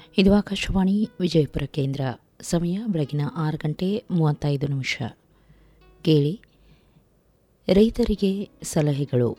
ಇದು ಆಕಾಶವಾಣಿ ವಿಜಯಪುರ ಕೇಂದ್ರ ಸಮಯ ಬೆಳಗಿನ ಆರು ಗಂಟೆ ಮೂವತ್ತೈದು ನಿಮಿಷ ಕೇಳಿ ರೈತರಿಗೆ ಸಲಹೆಗಳು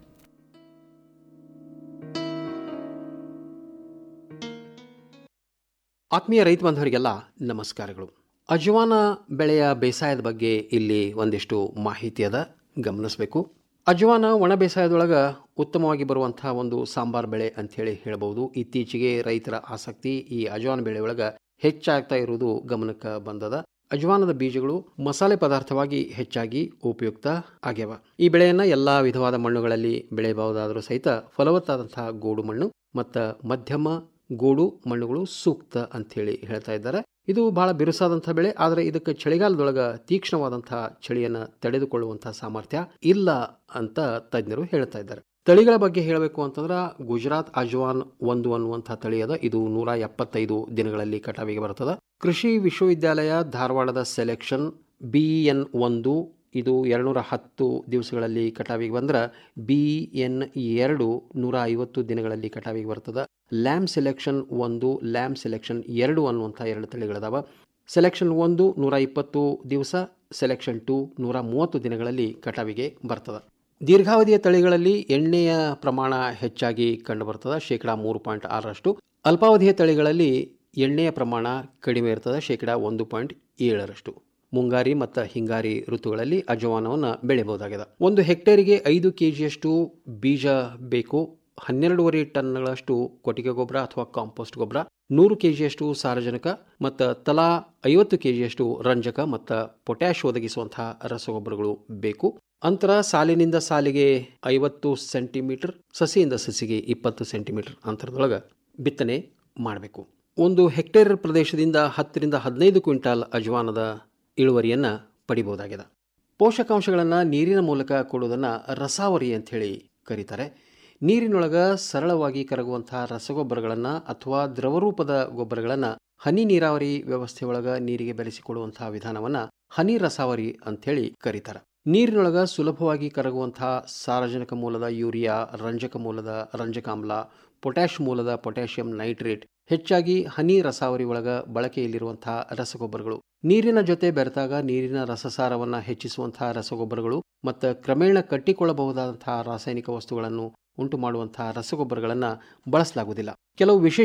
ಆತ್ಮೀಯ ರೈತ ಬಾಂಧವರಿಗೆಲ್ಲ ನಮಸ್ಕಾರಗಳು ಅಜ್ವಾನ ಬೆಳೆಯ ಬೇಸಾಯದ ಬಗ್ಗೆ ಇಲ್ಲಿ ಒಂದಿಷ್ಟು ಮಾಹಿತಿ ಅದ ಗಮನಿಸಬೇಕು ಅಜ್ವಾನ ಒಣ ಬೇಸಾಯದೊಳಗೆ ಉತ್ತಮವಾಗಿ ಬರುವಂತಹ ಒಂದು ಸಾಂಬಾರ್ ಬೆಳೆ ಅಂಥೇಳಿ ಹೇಳ್ಬೋದು ಇತ್ತೀಚೆಗೆ ರೈತರ ಆಸಕ್ತಿ ಈ ಅಜ್ವಾನ ಬೆಳೆಯೊಳಗೆ ಹೆಚ್ಚಾಗ್ತಾ ಇರುವುದು ಗಮನಕ್ಕೆ ಬಂದದ ಅಜ್ವಾನದ ಬೀಜಗಳು ಮಸಾಲೆ ಪದಾರ್ಥವಾಗಿ ಹೆಚ್ಚಾಗಿ ಉಪಯುಕ್ತ ಆಗ್ಯವ ಈ ಬೆಳೆಯನ್ನು ಎಲ್ಲ ವಿಧವಾದ ಮಣ್ಣುಗಳಲ್ಲಿ ಬೆಳೆಯಬಹುದಾದರೂ ಸಹಿತ ಫಲವತ್ತಾದಂತಹ ಗೋಡು ಮಣ್ಣು ಮತ್ತು ಮಧ್ಯಮ ಗೋಡು ಮಣ್ಣುಗಳು ಸೂಕ್ತ ಅಂಥೇಳಿ ಹೇಳ್ತಾ ಇದ್ದಾರೆ ಇದು ಬಹಳ ಬಿರುಸಾದಂಥ ಬೆಳೆ ಆದರೆ ಇದಕ್ಕೆ ಚಳಿಗಾಲದೊಳಗೆ ತೀಕ್ಷ್ಣವಾದಂತಹ ಚಳಿಯನ್ನು ತಡೆದುಕೊಳ್ಳುವಂತಹ ಸಾಮರ್ಥ್ಯ ಇಲ್ಲ ಅಂತ ತಜ್ಞರು ಹೇಳ್ತಾ ಇದ್ದಾರೆ ತಳಿಗಳ ಬಗ್ಗೆ ಹೇಳಬೇಕು ಅಂತಂದ್ರೆ ಗುಜರಾತ್ ಅಜ್ವಾನ್ ಒಂದು ಅನ್ನುವಂಥ ತಳಿ ಅದ ಇದು ನೂರ ಎಪ್ಪತ್ತೈದು ದಿನಗಳಲ್ಲಿ ಕಟಾವಿಗೆ ಬರ್ತದೆ ಕೃಷಿ ವಿಶ್ವವಿದ್ಯಾಲಯ ಧಾರವಾಡದ ಸೆಲೆಕ್ಷನ್ ಬಿ ಎನ್ ಒಂದು ಇದು ಎರಡುನೂರ ಹತ್ತು ದಿವಸಗಳಲ್ಲಿ ಕಟಾವಿಗೆ ಬಂದ್ರೆ ಬಿ ಎನ್ ಎರಡು ನೂರ ಐವತ್ತು ದಿನಗಳಲ್ಲಿ ಕಟಾವಿಗೆ ಬರ್ತದೆ ಲ್ಯಾಮ್ ಸೆಲೆಕ್ಷನ್ ಒಂದು ಲ್ಯಾಮ್ ಸೆಲೆಕ್ಷನ್ ಎರಡು ಅನ್ನುವಂಥ ಎರಡು ತಳಿಗಳದಾವ ಸೆಲೆಕ್ಷನ್ ಒಂದು ನೂರ ಇಪ್ಪತ್ತು ದಿವಸ ಸೆಲೆಕ್ಷನ್ ಟು ನೂರ ಮೂವತ್ತು ದಿನಗಳಲ್ಲಿ ಕಟಾವಿಗೆ ಬರ್ತದೆ ದೀರ್ಘಾವಧಿಯ ತಳಿಗಳಲ್ಲಿ ಎಣ್ಣೆಯ ಪ್ರಮಾಣ ಹೆಚ್ಚಾಗಿ ಕಂಡುಬರ್ತದೆ ಶೇಕಡ ಮೂರು ಪಾಯಿಂಟ್ ಆರರಷ್ಟು ಅಲ್ಪಾವಧಿಯ ತಳಿಗಳಲ್ಲಿ ಎಣ್ಣೆಯ ಪ್ರಮಾಣ ಕಡಿಮೆ ಇರ್ತದೆ ಶೇಕಡ ಒಂದು ಪಾಯಿಂಟ್ ಏಳರಷ್ಟು ಮುಂಗಾರಿ ಮತ್ತು ಹಿಂಗಾರಿ ಋತುಗಳಲ್ಲಿ ಅಜವಾನವನ್ನು ಬೆಳೆಯಬಹುದಾಗಿದೆ ಒಂದು ಹೆಕ್ಟೇರಿಗೆ ಐದು ಕೆ ಜಿಯಷ್ಟು ಬೀಜ ಬೇಕು ಹನ್ನೆರಡೂವರೆ ಟನ್ಗಳಷ್ಟು ಕೊಟ್ಟಿಗೆ ಗೊಬ್ಬರ ಅಥವಾ ಕಾಂಪೋಸ್ಟ್ ಗೊಬ್ಬರ ನೂರು ಕೆ ಜಿಯಷ್ಟು ಸಾರಜನಕ ಮತ್ತು ತಲಾ ಐವತ್ತು ಕೆ ಜಿಯಷ್ಟು ರಂಜಕ ಮತ್ತು ಪೊಟ್ಯಾಶ್ ಒದಗಿಸುವಂತಹ ರಸಗೊಬ್ಬರಗಳು ಬೇಕು ಅಂತರ ಸಾಲಿನಿಂದ ಸಾಲಿಗೆ ಐವತ್ತು ಸೆಂಟಿಮೀಟರ್ ಸಸಿಯಿಂದ ಸಸಿಗೆ ಇಪ್ಪತ್ತು ಸೆಂಟಿಮೀಟರ್ ಅಂತರದೊಳಗೆ ಬಿತ್ತನೆ ಮಾಡಬೇಕು ಒಂದು ಹೆಕ್ಟೇರ್ ಪ್ರದೇಶದಿಂದ ಹತ್ತರಿಂದ ಹದಿನೈದು ಕ್ವಿಂಟಾಲ್ ಅಜ್ವಾನದ ಇಳುವರಿಯನ್ನು ಪಡಿಬಹುದಾಗಿದೆ ಪೋಷಕಾಂಶಗಳನ್ನು ನೀರಿನ ಮೂಲಕ ಕೊಡುವುದನ್ನು ರಸಾವರಿ ಅಂಥೇಳಿ ಕರೀತಾರೆ ನೀರಿನೊಳಗೆ ಸರಳವಾಗಿ ಕರಗುವಂತಹ ರಸಗೊಬ್ಬರಗಳನ್ನು ಅಥವಾ ದ್ರವರೂಪದ ಗೊಬ್ಬರಗಳನ್ನು ಹನಿ ನೀರಾವರಿ ವ್ಯವಸ್ಥೆಯೊಳಗೆ ನೀರಿಗೆ ಬೆರೆಸಿಕೊಡುವಂತಹ ವಿಧಾನವನ್ನು ಹನಿ ರಸಾವರಿ ಅಂಥೇಳಿ ಕರೀತಾರೆ ನೀರಿನೊಳಗೆ ಸುಲಭವಾಗಿ ಕರಗುವಂತಹ ಸಾರಜನಕ ಮೂಲದ ಯೂರಿಯಾ ರಂಜಕ ಮೂಲದ ರಂಜಕಾಮ್ಲ ಪೊಟ್ಯಾಶ್ ಮೂಲದ ಪೊಟ್ಯಾಷಿಯಂ ನೈಟ್ರೇಟ್ ಹೆಚ್ಚಾಗಿ ಹನಿ ರಸಾವರಿ ಒಳಗ ಬಳಕೆಯಲ್ಲಿರುವಂತಹ ರಸಗೊಬ್ಬರಗಳು ನೀರಿನ ಜೊತೆ ಬೆರೆತಾಗ ನೀರಿನ ರಸಸಾರವನ್ನು ಹೆಚ್ಚಿಸುವಂತಹ ರಸಗೊಬ್ಬರಗಳು ಮತ್ತು ಕ್ರಮೇಣ ಕಟ್ಟಿಕೊಳ್ಳಬಹುದಾದಂತಹ ರಾಸಾಯನಿಕ ವಸ್ತುಗಳನ್ನು ಉಂಟು ಮಾಡುವಂತಹ ರಸಗೊಬ್ಬರಗಳನ್ನು ಬಳಸಲಾಗುವುದಿಲ್ಲ ಕೆಲವು ವಿಶೇಷ